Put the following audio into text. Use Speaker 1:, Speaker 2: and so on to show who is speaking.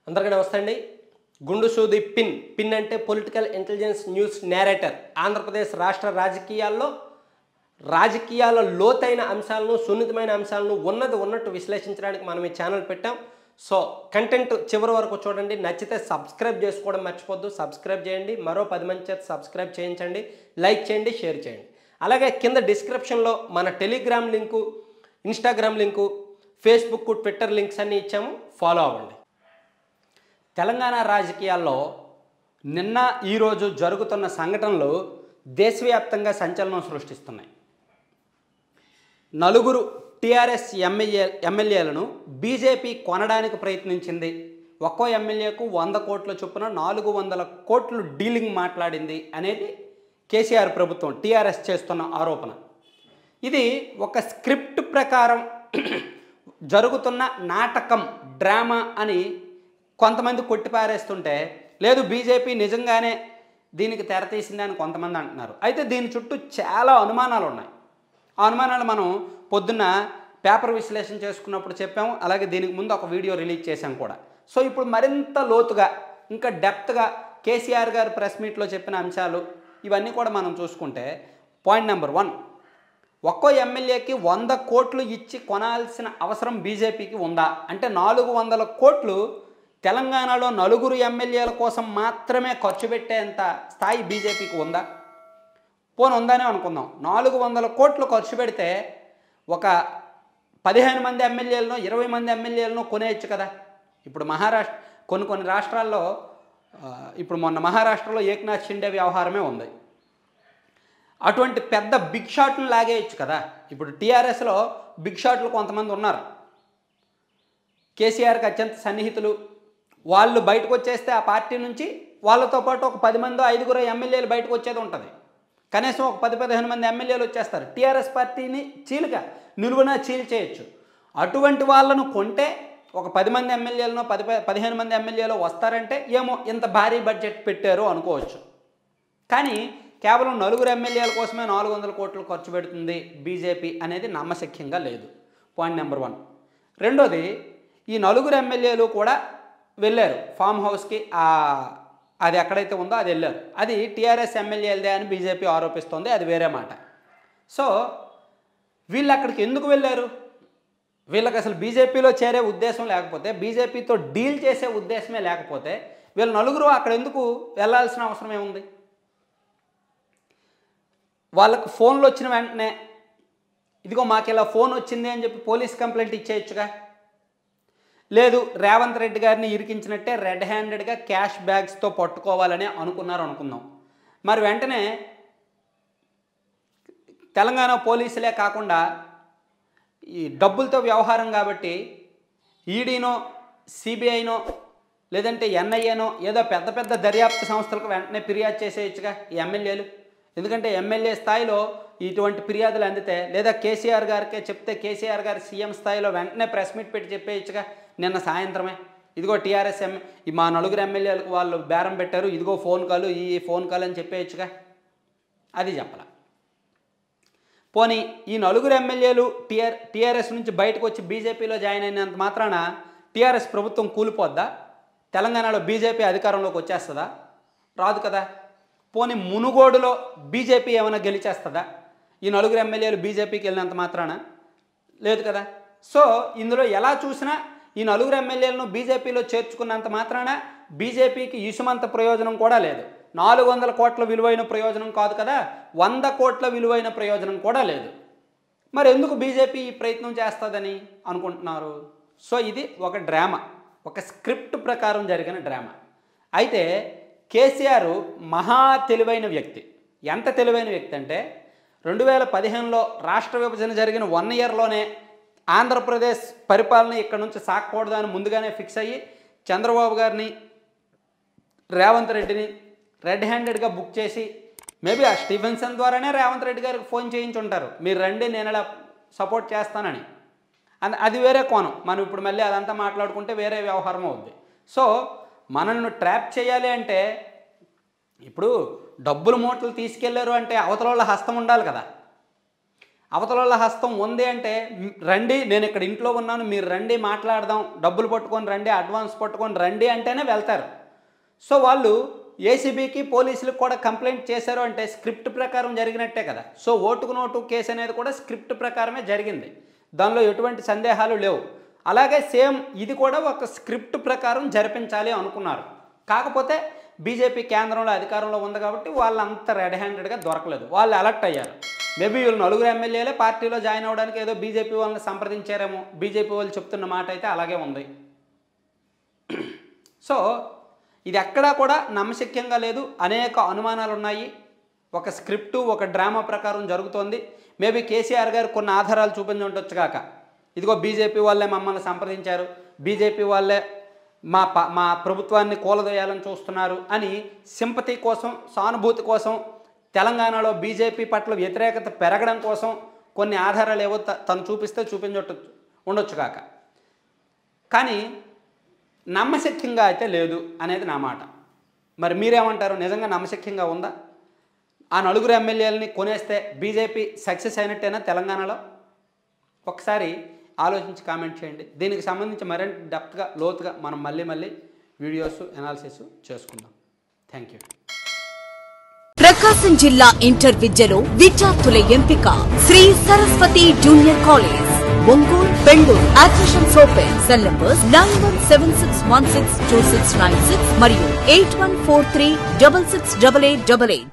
Speaker 1: అందరికీ నమస్తే అండి గుండు సూది పిన్ పిన్ అంటే political intelligence news narrator Andhra Pradesh రాష్ట్ర రాజకీయాల్లో రాజకీయాల లోతైన అంశాలను సున్నితమైన అంశాలను ఉన్నది ఉన్నట్టు విశ్లేషించడానికి మనం ఈ ఛానల్ పెట్టాం సో కంటెంట్ చివరి వరకు చూడండి నచ్చితే సబ్స్క్రైబ్ చేసుకోవడం మర్చిపోద్దు సబ్స్క్రైబ్ చేయండి మరో పది మంది చేత సబ్స్క్రైబ్ చేయించండి లైక్ చేయండి షేర్ చేయండి అలాగే కింద డిస్క్రిప్షన్లో మన Telegram link Instagram link Facebook Twitter links అన్నీ ఇచ్చాము ఫాలో అవ్వండి తెలంగాణ రాజకీయాల్లో నిన్న ఈరోజు జరుగుతున్న సంఘటనలు దేశవ్యాప్తంగా సంచలనం సృష్టిస్తున్నాయి నలుగురు టీఆర్ఎస్ ఎమ్మెల్యే ఎమ్మెల్యేలను బీజేపీ కొనడానికి ప్రయత్నించింది ఒక్కో ఎమ్మెల్యేకు వంద కోట్ల చొప్పున నాలుగు వందల కోట్లు డీలింగ్ మాట్లాడింది అనేది కేసీఆర్ ప్రభుత్వం టీఆర్ఎస్ చేస్తున్న ఆరోపణ ఇది ఒక స్క్రిప్ట్ ప్రకారం జరుగుతున్న నాటకం డ్రామా అని కొంతమంది కొట్టిపారేస్తుంటే లేదు బీజేపీ నిజంగానే దీనికి తెరతీసింది అని కొంతమంది అంటున్నారు అయితే దీని చుట్టూ చాలా అనుమానాలు ఉన్నాయి ఆ అనుమానాలు మనం పొద్దున్న పేపర్ విశ్లేషణ చేసుకున్నప్పుడు చెప్పాము అలాగే దీనికి ముందు ఒక వీడియో రిలీజ్ చేశాం కూడా సో ఇప్పుడు మరింత లోతుగా ఇంకా డెప్త్గా కేసీఆర్ గారు ప్రెస్ మీట్లో చెప్పిన అంశాలు ఇవన్నీ కూడా మనం చూసుకుంటే పాయింట్ నెంబర్ వన్ ఒక్కో ఎమ్మెల్యేకి వంద కోట్లు ఇచ్చి కొనాల్సిన అవసరం బీజేపీకి ఉందా అంటే నాలుగు వందల కోట్లు తెలంగాణలో నలుగురు ఎమ్మెల్యేల కోసం మాత్రమే ఖర్చు పెట్టేంత స్థాయి బీజేపీకి ఉందా పోను ఉందనే అనుకుందాం నాలుగు వందల కోట్లు ఖర్చు పెడితే ఒక పదిహేను మంది ఎమ్మెల్యేలను ఇరవై మంది ఎమ్మెల్యేలను కొనేయచ్చు కదా ఇప్పుడు మహారాష్ట్ర కొన్ని కొన్ని రాష్ట్రాల్లో ఆ, ఇప్పుడు మొన్న మహారాష్ట్రలో ఏక్నాథ్ షిండే వ్యవహారమే ఉంది అటువంటి పెద్ద బిగ్ షాట్లు లాగేయచ్చు కదా ఇప్పుడు టీఆర్ఎస్లో బిగ్ షాట్లు కొంతమంది ఉన్నారు కేసీఆర్కి అత్యంత సన్నిహితులు వాళ్ళు బయటకు వచ్చేస్తే ఆ పార్టీ నుంచి వాళ్ళతో పాటు ఒక పది మంది ఐదుగురు ఎమ్మెల్యేలు బయటకు వచ్చేది ఉంటుంది కనీసం ఒక పది పదిహేను మంది ఎమ్మెల్యేలు వచ్చేస్తారు టీఆర్ఎస్ పార్టీని చీలిక నిలువున చీల్ చేయొచ్చు అటువంటి వాళ్ళను కొంటే ఒక పది మంది ఎమ్మెల్యేలను పది ప- పదిహేను మంది ఎమ్మెల్యేలు వస్తారంటే ఏమో ఇంత భారీ బడ్జెట్ పెట్టారు అనుకోవచ్చు కానీ కేవలం నలుగురు ఎమ్మెల్యేల కోసమే నాలుగు వందల కోట్లు ఖర్చు పెడుతుంది బీజేపీ అనేది నమ్మశక్యంగా లేదు పాయింట్ నెంబర్ వన్ రెండోది ఈ నలుగురు ఎమ్మెల్యేలు కూడా వెళ్ళారు ఫామ్ హౌస్కి ఆ అది ఎక్కడైతే ఉందో అది వెళ్ళారు అది టీఆర్ఎస్ ఎమ్మెల్యేలదే అని బీజేపీ ఆరోపిస్తోంది అది వేరే మాట సో వీళ్ళు అక్కడికి ఎందుకు వెళ్ళారు వీళ్ళకి అసలు బీజేపీలో చేరే ఉద్దేశం లేకపోతే బీజేపీతో డీల్ చేసే ఉద్దేశమే లేకపోతే వీళ్ళు నలుగురు అక్కడ ఎందుకు వెళ్ళాల్సిన అవసరం ఏముంది వాళ్ళకు ఫోన్లు వచ్చిన వెంటనే ఇదిగో మాకు ఇలా ఫోన్ వచ్చింది అని చెప్పి పోలీస్ కంప్లైంట్ ఇచ్చేయచ్చుగా లేదు రేవంత్ రెడ్డి గారిని ఇరికించినట్టే రెడ్ హ్యాండెడ్గా క్యాష్ బ్యాగ్స్తో పట్టుకోవాలని అనుకున్నారు అనుకుందాం మరి వెంటనే తెలంగాణ పోలీసులే కాకుండా ఈ డబ్బులతో వ్యవహారం కాబట్టి ఈడీనో సిబిఐనో లేదంటే ఎన్ఐఏనో ఏదో పెద్ద పెద్ద దర్యాప్తు సంస్థలకు వెంటనే ఫిర్యాదు చేసేయచ్చుగా ఈ ఎమ్మెల్యేలు ఎందుకంటే ఎమ్మెల్యే స్థాయిలో ఇటువంటి ఫిర్యాదులు అందితే లేదా కేసీఆర్ గారికే చెప్తే కేసీఆర్ గారి సీఎం స్థాయిలో వెంటనే ప్రెస్ మీట్ పెట్టి చెప్పేయచ్చుగా నిన్న సాయంత్రమే ఇదిగో టీఆర్ఎస్ ఎమ్ ఈ మా నలుగురు ఎమ్మెల్యేలకు వాళ్ళు బేరం పెట్టారు ఇదిగో ఫోన్ కాల్ ఈ ఫోన్ కాల్ అని చెప్పేయచ్చుగా అది చెప్పలా పోనీ ఈ నలుగురు ఎమ్మెల్యేలు టీఆర్ టీఆర్ఎస్ నుంచి బయటకు వచ్చి బీజేపీలో జాయిన్ అయినంత మాత్రాన టీఆర్ఎస్ ప్రభుత్వం కూలిపోద్దా తెలంగాణలో బీజేపీ అధికారంలోకి వచ్చేస్తుందా రాదు కదా పోనీ మునుగోడులో బీజేపీ ఏమైనా గెలిచేస్తుందా ఈ నలుగురు ఎమ్మెల్యేలు బీజేపీకి వెళ్ళినంత మాత్రాన లేదు కదా సో ఇందులో ఎలా చూసినా ఈ నలుగురు ఎమ్మెల్యేలను బీజేపీలో చేర్చుకున్నంత మాత్రాన బీజేపీకి ఇసుమంత ప్రయోజనం కూడా లేదు నాలుగు వందల కోట్ల విలువైన ప్రయోజనం కాదు కదా వంద కోట్ల విలువైన ప్రయోజనం కూడా లేదు మరి ఎందుకు బీజేపీ ఈ ప్రయత్నం చేస్తుందని అనుకుంటున్నారు సో ఇది ఒక డ్రామా ఒక స్క్రిప్ట్ ప్రకారం జరిగిన డ్రామా అయితే కేసీఆర్ మహా తెలివైన వ్యక్తి ఎంత తెలివైన వ్యక్తి అంటే రెండు వేల పదిహేనులో రాష్ట్ర విభజన జరిగిన వన్ ఇయర్లోనే ఆంధ్రప్రదేశ్ పరిపాలన ఇక్కడ నుంచి సాగకూడదు అని ముందుగానే ఫిక్స్ అయ్యి చంద్రబాబు గారిని రేవంత్ రెడ్డిని రెడ్ హ్యాండెడ్గా బుక్ చేసి మేబీ ఆ స్టీఫెన్సన్ ద్వారానే రేవంత్ రెడ్డి గారికి ఫోన్ చేయించుంటారు మీరు రండి నేను ఇలా సపోర్ట్ చేస్తానని అది అది వేరే కోణం మనం ఇప్పుడు మళ్ళీ అదంతా మాట్లాడుకుంటే వేరే వ్యవహారం అవుద్ది సో మనల్ని ట్రాప్ చేయాలి అంటే ఇప్పుడు డబ్బులు మూటలు తీసుకెళ్లారు అంటే అవతల వాళ్ళ హస్తం ఉండాలి కదా అవతల హస్తం ఉంది అంటే మ్, రండి నేను ఇక్కడ ఇంట్లో ఉన్నాను మీరు రండి మాట్లాడదాం డబ్బులు పట్టుకొని రండి అడ్వాన్స్ పట్టుకొని రండి అంటేనే వెళ్తారు సో వాళ్ళు ఏసీబీకి పోలీసులకు కూడా కంప్లైంట్ చేశారు అంటే స్క్రిప్ట్ ప్రకారం జరిగినట్టే కదా సో ఓటుకు నోటు కేసు అనేది కూడా స్క్రిప్ట్ ప్రకారమే జరిగింది దానిలో ఎటువంటి సందేహాలు లేవు అలాగే సేమ్ ఇది కూడా ఒక స్క్రిప్ట్ ప్రకారం జరిపించాలి అనుకున్నారు కాకపోతే బీజేపీ కేంద్రంలో అధికారంలో ఉంది కాబట్టి వాళ్ళు అంత రెడ్ హ్యాండెడ్గా దొరకలేదు వాళ్ళు అలర్ట్ అయ్యారు మేబీ వీళ్ళు నలుగురు ఎమ్మెల్యేలే పార్టీలో జాయిన్ అవ్వడానికి ఏదో బీజేపీ వాళ్ళని సంప్రదించారేమో బీజేపీ వాళ్ళు చెప్తున్న మాట అయితే అలాగే ఉంది సో ఇది ఎక్కడా కూడా నమ్మశక్యంగా లేదు అనేక అనుమానాలు ఉన్నాయి ఒక స్క్రిప్టు ఒక డ్రామా ప్రకారం జరుగుతోంది మేబీ కేసీఆర్ గారు కొన్ని ఆధారాలు చూపించి ఉండొచ్చు కాక ఇదిగో బీజేపీ వాళ్ళే మమ్మల్ని సంప్రదించారు బీజేపీ వాళ్ళే మా ప మా ప్రభుత్వాన్ని కూలదోయాలని చూస్తున్నారు అని సింపతి కోసం సానుభూతి కోసం తెలంగాణలో బీజేపీ పట్ల వ్యతిరేకత పెరగడం కోసం కొన్ని ఆధారాలు ఏవో త- తను చూపిస్తే చూపించొట్టు ఉండొచ్చు కాక కానీ నమ్మశక్యంగా అయితే లేదు అనేది నా మాట మరి మీరేమంటారు నిజంగా నమ్మశక్యంగా ఉందా ఆ నలుగురు ఎమ్మెల్యేలని కొనేస్తే బీజేపీ సక్సెస్ అయినట్టేనా తెలంగాణలో ఒకసారి ఆలోచించి కామెంట్ చేయండి దీనికి సంబంధించి మరింత డెప్త్గా లోతుగా మనం మళ్ళీ మళ్ళీ వీడియోస్ ఎనాలిసిస్ చేసుకుందాం థ్యాంక్ యూ
Speaker 2: ప్రకాశం జిల్లా ఇంటర్ విద్యలో విద్యార్థుల ఎంపిక Shri Saraswati junior college Ongole Bengaluru admissions open cell numbers nine one seven six one six two six nine six మరియు eight one four three double six double eight double eight